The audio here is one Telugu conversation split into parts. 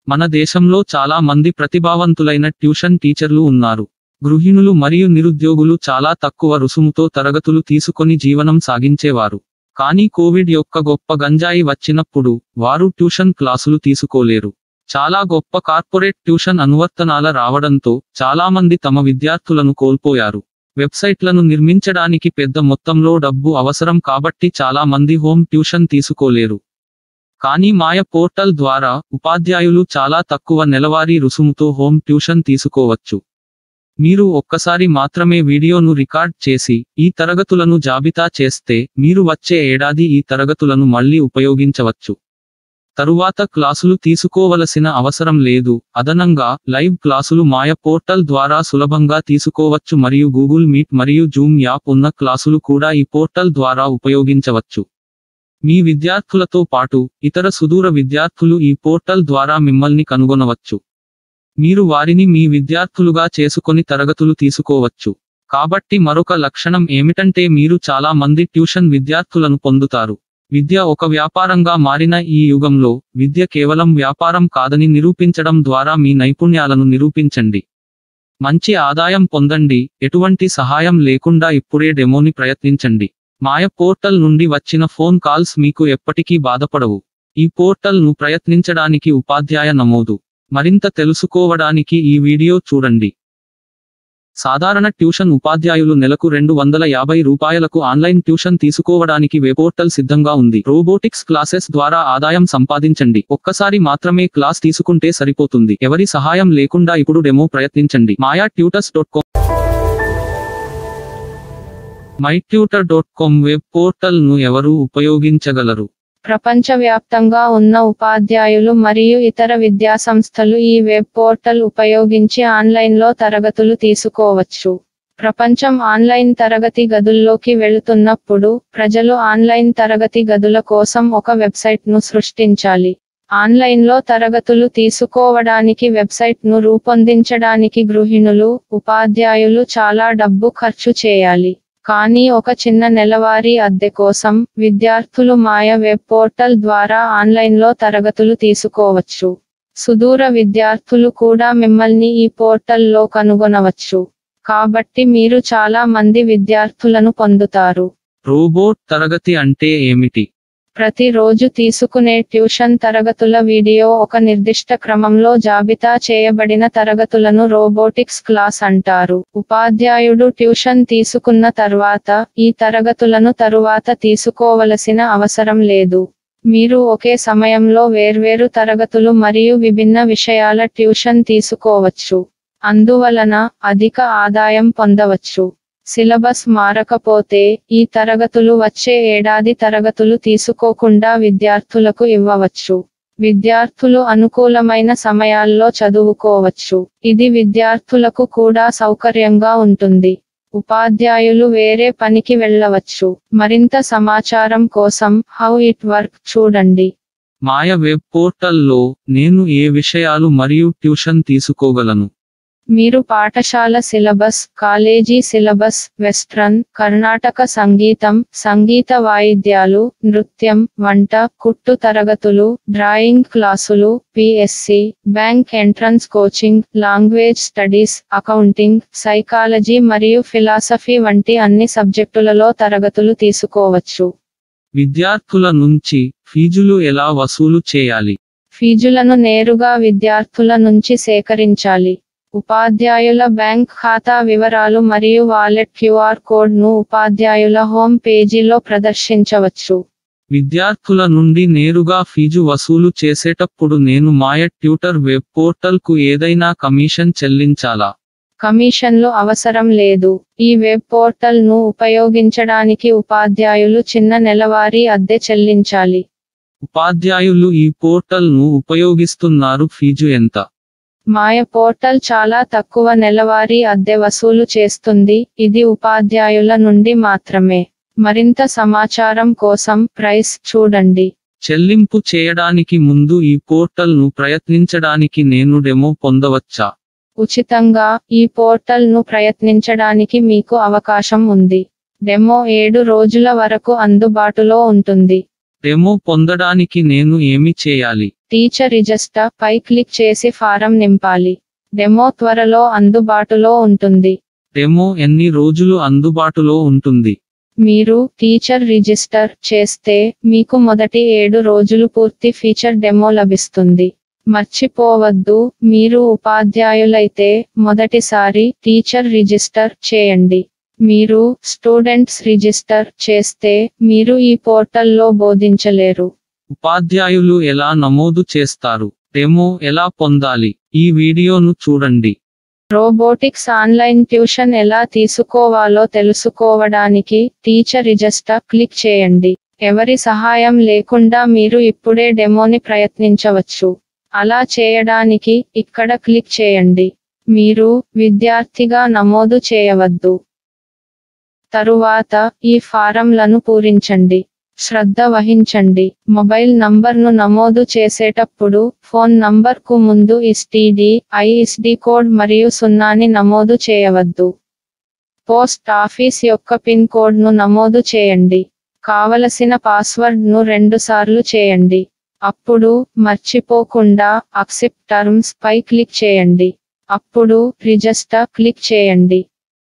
మన దేశంలో చాలా మంది ప్రతిభావంతులైన ట్యూషన్ టీచర్లు ఉన్నారు గృహిణులు మరియు నిరుద్యోగులు చాలా తక్కువ రుసుముతో తరగతులు తీసుకొని జీవనం సాగించేవారు కానీ కోవిడ్ యొక్క గొప్ప గంజాయి వచ్చినప్పుడు వారు ట్యూషన్ క్లాసులు తీసుకోలేరు చాలా గొప్ప కార్పొరేట్ ట్యూషన్ అనువర్తనాల రావడంతో చాలా మంది తమ విద్యార్థులను కోల్పోయారు వెబ్సైట్లను నిర్మించడానికి పెద్ద మొత్తంలో డబ్బు అవసరం కాబట్టి చాలా మంది హోమ్ ట్యూషన్ తీసుకోలేరు కానీ మాయ పోర్టల్ ద్వారా ఉపాధ్యాయులు చాలా తక్కువ నెలవారీ రుసుముతో హోమ్ ట్యూషన్ తీసుకోవచ్చు మీరు ఒక్కసారి మాత్రమే వీడియోను రికార్డ్ చేసి ఈ తరగతులను జాబితా చేస్తే మీరు వచ్చే ఏడాది ఈ తరగతులను మళ్ళీ ఉపయోగించవచ్చు తరువాత క్లాసులు తీసుకోవలసిన అవసరం లేదు అదనంగా లైవ్ క్లాసులు మాయ పోర్టల్ ద్వారా సులభంగా తీసుకోవచ్చు మరియు గూగుల్ మీట్ మరియు జూమ్ యాప్ ఉన్న క్లాసులు కూడా ఈ పోర్టల్ ద్వారా ఉపయోగించవచ్చు మీ విద్యార్థులతో పాటు ఇతర సుదూర విద్యార్థులు ఈ పోర్టల్ ద్వారా మిమ్మల్ని కనుగొనవచ్చు మీరు వారిని మీ విద్యార్థులుగా చేసుకొని తరగతులు తీసుకోవచ్చు కాబట్టి మరొక లక్షణం ఏమిటంటే మీరు చాలా మంది ట్యూషన్ విద్యార్థులను పొందుతారు విద్య ఒక వ్యాపారంగా మారిన ఈ యుగంలో విద్య కేవలం వ్యాపారం కాదని నిరూపించడం ద్వారా మీ నైపుణ్యాలను నిరూపించండి మంచి ఆదాయం పొందండి ఎటువంటి సహాయం లేకుండా ఇప్పుడే డెమోని ప్రయత్నించండి మాయ పోర్టల్ నుండి వచ్చిన ఫోన్ కాల్స్ మీకు ఎప్పటికీ బాధపడవు ఈ పోర్టల్ ను ప్రయత్నించడానికి ఉపాధ్యాయ నమోదు మరింత తెలుసుకోవడానికి ఈ వీడియో చూడండి సాధారణ ట్యూషన్ ఉపాధ్యాయులు నెలకు రెండు వందల యాభై రూపాయలకు ఆన్లైన్ ట్యూషన్ తీసుకోవడానికి వెబోర్టల్ సిద్ధంగా ఉంది రోబోటిక్స్ క్లాసెస్ ద్వారా ఆదాయం సంపాదించండి ఒక్కసారి మాత్రమే క్లాస్ తీసుకుంటే సరిపోతుంది ఎవరి సహాయం లేకుండా ఇప్పుడు డెమో ప్రయత్నించండి Maya tutors dot com my tutor dot com web portal ను ఎవరు ఉపయోగించగలరు ప్రపంచవ్యాప్తంగా ఉన్న ఉపాధ్యాయులు మరియు ఇతర విద్యాసంస్థలు ఈ వెబ్ పోర్టల్ ఉపయోగించి ఆన్లైన్లో తరగతులు తీసుకోవచ్చు ప్రపంచం ఆన్లైన్ తరగతి గదుల్లోకి వెళుతున్నప్పుడు ప్రజలు ఆన్లైన్ తరగతి గదుల కోసం ఒక వెబ్సైట్ను సృష్టించాలి ఆన్లైన్లో తరగతులు తీసుకోవడానికి వెబ్సైట్ను రూపొందించడానికి గృహిణులు ఉపాధ్యాయులు చాలా డబ్బు ఖర్చు చేయాలి కానీ ఒక చిన్న నెలవారీ అద్దె కోసం విద్యార్థులు మాయ వెబ్ పోర్టల్ ద్వారా ఆన్లైన్లో తరగతులు తీసుకోవచ్చు సుదూర విద్యార్థులు కూడా మిమ్మల్ని ఈ పోర్టల్లో కనుగొనవచ్చు కాబట్టి మీరు చాలా మంది విద్యార్థులను పొందుతారు రోబోట్ తరగతి అంటే ఏమిటి ప్రతిరోజు తీసుకునే ట్యూషన్ తరగతుల వీడియో ఒక నిర్దిష్ట క్రమంలో జాబితా చేయబడిన తరగతులను రోబోటిక్స్ క్లాస్ అంటారు ఉపాధ్యాయుడు ట్యూషన్ తీసుకున్న తర్వాత ఈ తరగతులను తరువాత తీసుకోవలసిన అవసరం లేదు మీరు ఒకే సమయంలో వేర్వేరు తరగతులు మరియు విభిన్న విషయాల ట్యూషన్ తీసుకోవచ్చు అందువలన అధిక ఆదాయం పొందవచ్చు సిలబస్ మారకపోతే ఈ తరగతులు వచ్చే ఏడాది తరగతులు తీసుకోకుండా విద్యార్థులకు ఇవ్వవచ్చు విద్యార్థులు అనుకూలమైన సమయాల్లో చదువుకోవచ్చు ఇది విద్యార్థులకు కూడా సౌకర్యంగా ఉంటుంది ఉపాధ్యాయులు వేరే పనికి వెళ్ళవచ్చు మరింత సమాచారం కోసం హౌ ఇట్ వర్క్ చూడండి మాయ వెబ్ పోర్టల్లో నేను ఏ విషయాలు మరియు ట్యూషన్ తీసుకోగలను మీరు పాఠశాల syllabus college syllabus western Karnataka సంగీతం సంగీత వాయిద్యాలు నృత్యం వంట కుట్టు తరగతులు డ్రాయింగ్ క్లాసులు PSC bank entrance coaching language studies accounting psychology మరియు ఫిలాసఫీ వంటి అన్ని సబ్జెక్టులలో తరగతులు తీసుకోవచ్చు విద్యార్థుల నుంచి ఫీజులు ఎలా వసూలు చేయాలి ఫీజులను నేరుగా విద్యార్థుల నుంచి సేకరించాలి ఉపాధ్యాయుల బ్యాంక్ ఖాతా వివరాలు మరియు వాలెట్ క్యూఆర్ కోడ్ ను ఉపాధ్యాయుల హోమ్ పేజీలో ప్రదర్శించవచ్చు విద్యార్థుల నుండి నేరుగా ఫీజు వసూలు చేసేటప్పుడు నేను మాయ ట్యూటర్ వెబ్ పోర్టల్ కు ఏదైనా కమిషన్ చెల్లించాలా కమిషన్లు అవసరం లేదు ఈ వెబ్ పోర్టల్ ను ఉపయోగించడానికి ఉపాధ్యాయులు చిన్న నెలవారీ అద్దె చెల్లించాలి ఉపాధ్యాయులు ఈ పోర్టల్ ను ఉపయోగిస్తున్నారు ఫీజు ఎంత మాయ పోర్టల్ చాలా తక్కువ నెలవారీ అద్దె వసూలు చేస్తుంది ఇది ఉపాధ్యాయుల నుండి మాత్రమే మరింత సమాచారం కోసం ప్రైస్ చూడండి చెల్లింపు చేయడానికి ముందు ఈ పోర్టల్ ను ప్రయత్నించడానికి నేను డెమో పొందవచ్చా ఉచితంగా ఈ పోర్టల్ ను ప్రయత్నించడానికి మీకు అవకాశం ఉంది డెమో ఏడు రోజుల వరకు అందుబాటులో ఉంటుంది డెమో పొందడానికి నేను ఏమి చేయాలి టీచర్ రిజిస్టర్ పై క్లిక్ చేసి ఫారం నింపాలి డెమో త్వరలో అందుబాటులో ఉంటుంది డెమో ఎన్ని రోజులు అందుబాటులో ఉంటుంది మీరు టీచర్ రిజిస్టర్ చేస్తే మీకు మొదటి ఏడు రోజులు పూర్తి ఫీచర్ డెమో లభిస్తుంది మర్చిపోవద్దు మీరు ఉపాధ్యాయులైతే మొదటిసారి టీచర్ రిజిస్టర్ చేయండి మీరు స్టూడెంట్స్ రిజిస్టర్ చేస్తే మీరు ఈ పోర్టల్లో బోధించలేరు ఉపాధ్యాయులు ఎలా నమోదు చేస్తారు డెమో ఎలా పొందాలి ఈ వీడియోను చూడండి రోబోటిక్స్ ఆన్లైన్ ట్యూషన్ ఎలా తీసుకోవాలో తెలుసుకోవడానికి టీచర్ రిజిస్టర్ క్లిక్ చేయండి ఎవరి సహాయం లేకుండా మీరు ఇప్పుడే డెమోని ప్రయత్నించవచ్చు అలా చేయడానికి ఇక్కడ క్లిక్ చేయండి మీరు విద్యార్థిగా నమోదు చేయవద్దు తరువాత ఈ ఫారంలను పూరించండి శ్రద్ధ వహించండి మొబైల్ నంబర్ను నమోదు చేసేటప్పుడు ఫోన్ నంబర్కు ముందు ఎస్టీడీ ఐఎస్డి కోడ్ మరియు సున్నాని నమోదు చేయవద్దు పోస్ట్ ఆఫీస్ యొక్క పిన్ కోడ్ను నమోదు చేయండి కావలసిన పాస్వర్డ్ను రెండుసార్లు చేయండి అప్పుడు మర్చిపోకుండా అక్సెప్ట్ టర్మ్స్ పై క్లిక్ చేయండి అప్పుడు రిజిస్టర్ క్లిక్ చేయండి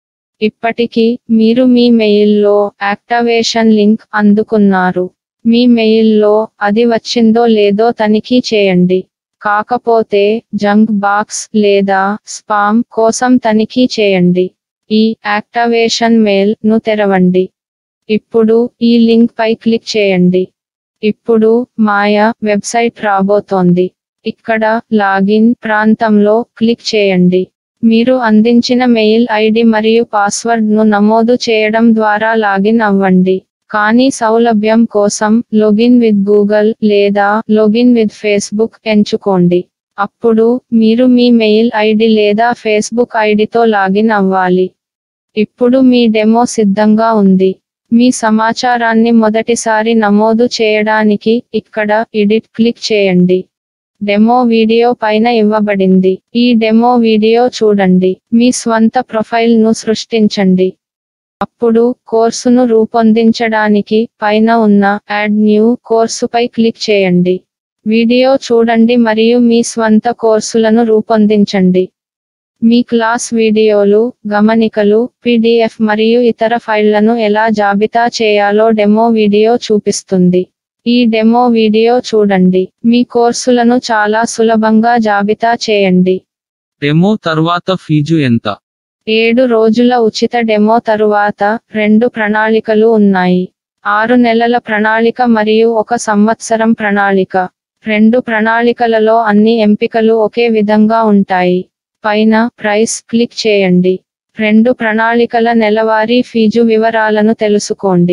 ఇప్పటికీ మీరు మీ మెయిల్లో యాక్టివేషన్ లింక్ అందుకున్నారు మీ మెయిల్లో అది వచ్చిందో లేదో తనిఖీ చేయండి కాకపోతే జంక్ బాక్స్ లేదా స్పామ్ కోసం తనిఖీ చేయండి ఈ యాక్టివేషన్ మెయిల్ ను తెరవండి ఇప్పుడు ఈ లింక్ పై క్లిక్ చేయండి ఇప్పుడు మాయా వెబ్సైట్ రాబోతోంది ఇక్కడ లాగిన్ ప్రాంతంలో క్లిక్ చేయండి మీరు అందించిన మెయిల్ ఐడి మరియు పాస్వర్డ్ ను నమోదు చేయడం ద్వారా లాగిన్ అవ్వండి కానీ సౌలభ్యం కోసం లొగిన్ విత్ గూగుల్ లేదా లొగిన్ విత్ ఫేస్బుక్ ఎంచుకోండి అప్పుడు మీరు మీ మెయిల్ ఐడి లేదా ఫేస్బుక్ ఐడితో లాగిన్ అవ్వాలి ఇప్పుడు మీ డెమో సిద్ధంగా ఉంది మీ సమాచారాన్ని మొదటిసారి నమోదు చేయడానికి ఇక్కడ ఎడిట్ క్లిక్ చేయండి డెమో వీడియో పైన ఇవ్వబడింది ఈ డెమో వీడియో చూడండి మీ స్వంత ప్రొఫైల్ ను సృష్టించండి అప్పుడు కోర్సును రూపొందించడానికి పైన ఉన్న యాడ్ న్యూ కోర్సుపై క్లిక్ చేయండి వీడియో చూడండి మరియు మీ స్వంత కోర్సులను రూపొందించండి మీ క్లాస్ వీడియోలు గమనికలు పీడిఎఫ్ మరియు ఇతర ఫైళ్లను ఎలా జాబితా చేయాలో డెమో వీడియో చూపిస్తుంది ఈ డెమో వీడియో చూడండి మీ కోర్సులను చాలా సులభంగా జాబితా చేయండి డెమో తర్వాత ఫీజు ఎంత ఏడు రోజుల ఉచిత డెమో తరువాత రెండు ప్రణాళికలు ఉన్నాయి ఆరు నెలల ప్రణాళిక మరియు ఒక సంవత్సరం ప్రణాళిక రెండు ప్రణాళికలలో అన్ని ఎంపికలు ఒకే విధంగా ఉంటాయి పైన ప్రైస్ క్లిక్ చేయండి రెండు ప్రణాళికల నెలవారీ ఫీజు వివరాలను తెలుసుకోండి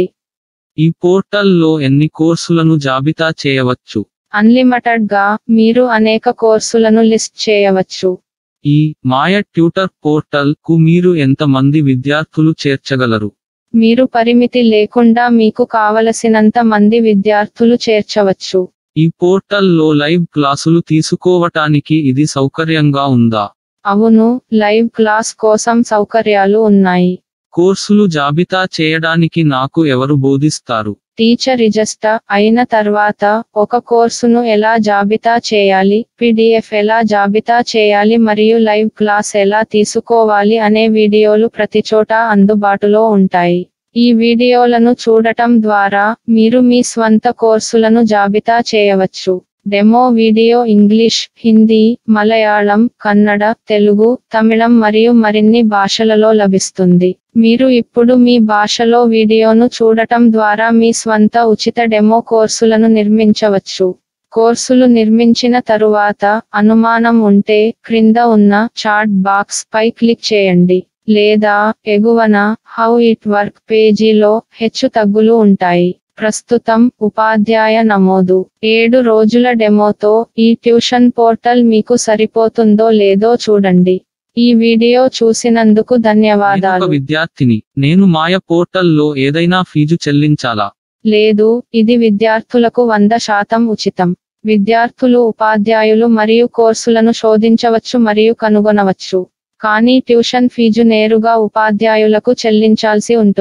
ఈ పోర్టల్లో ఎన్ని కోర్సులను జాబితా చేయవచ్చు అన్లిమిటెడ్ గా మీరు అనేక కోర్సులను లిస్ట్ చేయవచ్చు ఈ మాయ ట్యూటర్ పోర్టల్ కు మీరు ఎంత మంది విద్యార్థులు చేర్చగలరు మీరు పరిమితి లేకుండా మీకు కావలసినంత మంది విద్యార్థులు చేర్చవచ్చు ఈ పోర్టల్లో లైవ్ క్లాసులు తీసుకోవటానికి ఇది సౌకర్యంగా ఉందా అవును లైవ్ క్లాస్ కోసం సౌకర్యాలు ఉన్నాయి కోర్సులు జాబితా చేయడానికి నాకు ఎవరు బోధిస్తారు టీచర్ రిజిస్టర్ అయిన తర్వాత ఒక కోర్సును ఎలా జాబితా చేయాలి పీడిఎఫ్ ఎలా జాబితా చేయాలి మరియు లైవ్ క్లాస్ ఎలా తీసుకోవాలి అనే వీడియోలు ప్రతి చోట అందుబాటులో ఉంటాయి ఈ వీడియోలను చూడటం ద్వారా మీరు మీ స్వంత కోర్సులను జాబితా చేయవచ్చు demo video English Hindi Malayalam Kannada Telugu తమిళం మరియు మరిన్ని భాషలలో లభిస్తుంది మీరు ఇప్పుడు మీ భాషలో వీడియోను చూడటం ద్వారా మీ స్వంత ఉచిత డెమో కోర్సులను నిర్మించవచ్చు కోర్సులు నిర్మించిన తరువాత అనుమానం ఉంటే క్రింద ఉన్న చాట్ బాక్స్ పై క్లిక్ చేయండి లేదా ఎగువన హౌ ఇట్ వర్క్ పేజీలో హెచ్చు తగ్గులు ఉంటాయి ప్రస్తుతం ఉపాధ్యాయ నమోదు ఏడు రోజుల డెమోతో ఈ ట్యూషన్ పోర్టల్ మీకు సరిపోతుందో లేదో చూడండి ఈ వీడియో చూసినందుకు నేను ఒక ధన్యవాదాలు విద్యార్థిని నేను మాయ పోర్టల్లో ఏదైనా ఫీజు చెల్లించాలా లేదు ఇది విద్యార్థులకు వంద శాతం ఉచితం విద్యార్థులు ఉపాధ్యాయులు మరియు కోర్సులను శోధించవచ్చు మరియు కనుగొనవచ్చు కానీ ట్యూషన్ ఫీజు నేరుగా ఉపాధ్యాయులకు చెల్లించాల్సి ఉంటుంది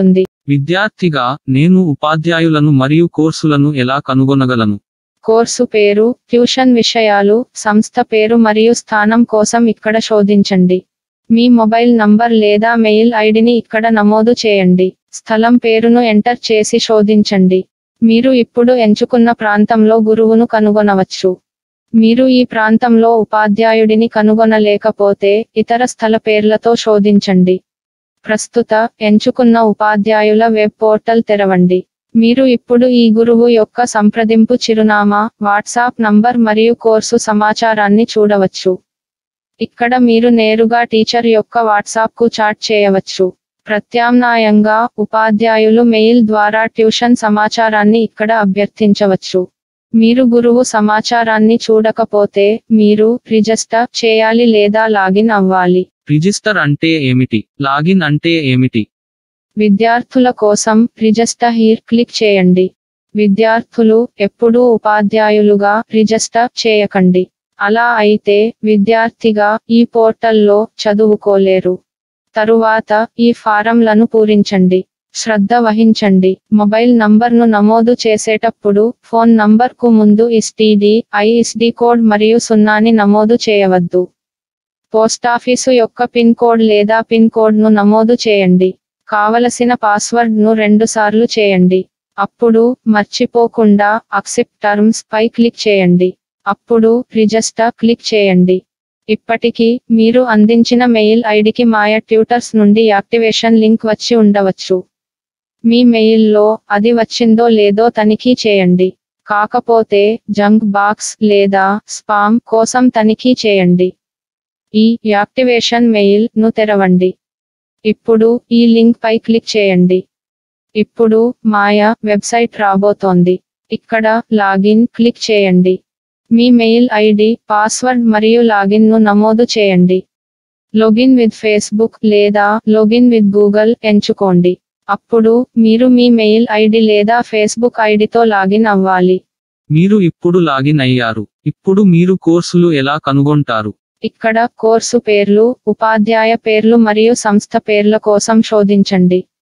విద్యార్థిగా నేను ఉపాధ్యాయులను మరియు కోర్సులను ఎలా కనుగొనగలను కోర్సు పేరు ట్యూషన్ విషయాలు సంస్థ పేరు మరియు స్థానం కోసం ఇక్కడ శోధించండి మీ మొబైల్ నంబర్ లేదా మెయిల్ ఐడిని ఇక్కడ నమోదు చేయండి స్థలం పేరును ఎంటర్ చేసి శోధించండి మీరు ఇప్పుడు ఎంచుకున్న ప్రాంతంలో గురువును కనుగొనవచ్చు మీరు ఈ ప్రాంతంలో ఉపాధ్యాయుడిని కనుగొనలేకపోతే ఇతర స్థల పేర్లతో శోధించండి ప్రస్తుత ఎంచుకున్న ఉపాధ్యాయుల వెబ్ పోర్టల్ తెరవండి మీరు ఇప్పుడు ఈ గురువు యొక్క సంప్రదింపు చిరునామా వాట్సాప్ నంబర్ మరియు కోర్సు సమాచారాన్ని చూడవచ్చు ఇక్కడ మీరు నేరుగా టీచర్ యొక్క వాట్సాప్ కు చాట్ చేయవచ్చు ప్రత్యామ్నాయంగా ఉపాధ్యాయులు మెయిల్ ద్వారా ట్యూషన్ సమాచారాన్ని ఇక్కడ అభ్యర్థించవచ్చు మీరు గురువు సమాచారాన్ని చూడకపోతే మీరు రిజిస్టర్ చేయాలి లేదా లాగిన్ అవ్వాలి రిజిస్టర్ అంటే ఏమిటి లాగిన్ అంటే ఏమిటి విద్యార్థుల కోసం రిజిస్టర్ హీర్ క్లిక్ చేయండి విద్యార్థులు ఎప్పుడూ ఉపాధ్యాయులుగా రిజిస్టర్ చేయకండి అలా అయితే విద్యార్థిగా ఈ పోర్టల్లో చదువుకోలేరు తరువాత ఈ ఫారంలను పూరించండి శ్రద్ధ వహించండి మొబైల్ నంబర్ను నమోదు చేసేటప్పుడు ఫోన్ నంబర్కు ముందు ఎస్టీడీ ఐఎస్డి కోడ్ మరియు సున్నాని నమోదు చేయవద్దు పోస్టాఫీసు యొక్క పిన్ కోడ్ లేదా పిన్ కోడ్ను నమోదు చేయండి కావలసిన పాస్వర్డ్ను రెండుసార్లు చేయండి అప్పుడు మర్చిపోకుండా అక్సెప్ట్ టర్మ్స్ పై క్లిక్ చేయండి అప్పుడు రిజిస్టర్ క్లిక్ చేయండి ఇప్పటికీ మీరు అందించిన మెయిల్ ఐడికి మాయ ట్యూటర్స్ నుండి యాక్టివేషన్ లింక్ వచ్చి ఉండవచ్చు మీ మెయిల్లో అది వచ్చిందో లేదో తనిఖీ చేయండి కాకపోతే జంక్ బాక్స్ లేదా స్పామ్ కోసం తనిఖీ చేయండి ఈ యాక్టివేషన్ మెయిల్ ను తెరవండి ఇప్పుడు ఈ లింక్ పై క్లిక్ చేయండి ఇప్పుడు మాయా వెబ్సైట్ రాబోతోంది ఇక్కడ లాగిన్ క్లిక్ చేయండి మీ మెయిల్ ఐడి పాస్వర్డ్ మరియు లాగిన్ ను నమోదు చేయండి లాగిన్ విత్ ఫేస్బుక్ లేదా లాగిన్ విత్ గూగుల్ ఎంచుకోండి అప్పుడు మీరు మీ మెయిల్ ఐడి లేదా ఫేస్బుక్ ఐడితో లాగిన్ అవ్వాలి మీరు ఇప్పుడు లాగిన్ అయ్యారు ఇప్పుడు మీరు కోర్సులు ఎలా కనుగొంటారు ఇక్కడ కోర్సు పేర్లు ఉపాధ్యాయ పేర్లు మరియు సంస్థ పేర్ల కోసం శోధించండి